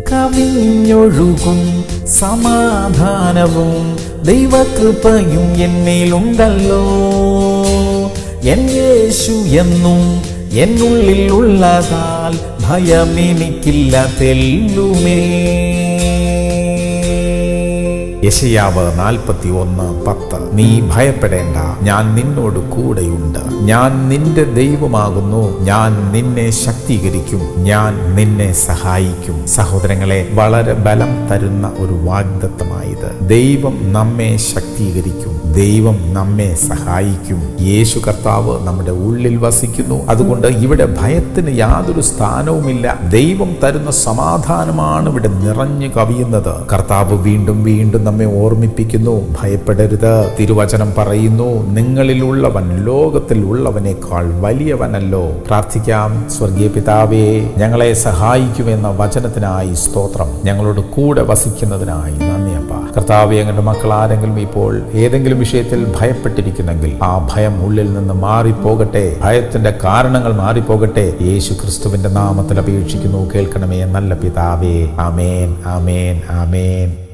കവിഞ്ഞൊഴുകും സമാധാനവും ദൈവകൃപയും എന്നിലുണ്ടല്ലോ എൻ യേശു എന്നും എന്നുള്ളിൽ ഉള്ളതാൽ ഭയമെനിക്കില്ല തെല്ലുമേ യശയാവ് നാൽപ്പത്തി ഒന്ന് പത്ത് നീ ഭയപ്പെടേണ്ട ഞാൻ നിന്നോട് കൂടെയുണ്ട് ഞാൻ നിന്റെ ദൈവമാകുന്നു ഞാൻ നിന്നെ ശക്തീകരിക്കും ഞാൻ നിന്നെ സഹായിക്കും സഹോദരങ്ങളെ വളരെ ബലം തരുന്ന ഒരു വാഗ്ദത്തമായത് ദൈവം നമ്മെ ശക്തീകരിക്കും ദൈവം നമ്മെ സഹായിക്കും യേശു കർത്താവ് നമ്മുടെ ഉള്ളിൽ വസിക്കുന്നു അതുകൊണ്ട് ഇവിടെ ഭയത്തിന് യാതൊരു സ്ഥാനവുമില്ല ദൈവം തരുന്ന സമാധാനമാണ് ഇവിടെ നിറഞ്ഞു കവിയുന്നത് കർത്താവ് വീണ്ടും വീണ്ടും നമ്മെ ഓർമ്മിപ്പിക്കുന്നു ഭയപ്പെടരുത് തിരുവചനം പറയുന്നു നിങ്ങളിലുള്ളവൻ ലോകത്തിൽ ഉള്ളവനേക്കാൾ വലിയവനല്ലോ പ്രാർത്ഥിക്കാം സ്വർഗീയ പിതാവേ ഞങ്ങളെ സഹായിക്കുമെന്ന വചനത്തിനായി സ്തോത്രം ഞങ്ങളോട് കൂടെ വസിക്കുന്നതിനായി നന്ദി അപ്പ കർത്താവെ ഞങ്ങളുടെ മക്കൾ ആരെങ്കിലും ഇപ്പോൾ ഏതെങ്കിലും വിഷയത്തിൽ ഭയപ്പെട്ടിരിക്കുന്നെങ്കിൽ ആ ഭയം ഉള്ളിൽ നിന്ന് മാറിപ്പോകട്ടെ ഭയത്തിന്റെ കാരണങ്ങൾ മാറിപ്പോകട്ടെ യേശു ക്രിസ്തുവിന്റെ നാമത്തിൽ അപേക്ഷിക്കുന്നു കേൾക്കണമേ നല്ല പിതാവേ ആമേൻ ആമേൻ ആമേൻ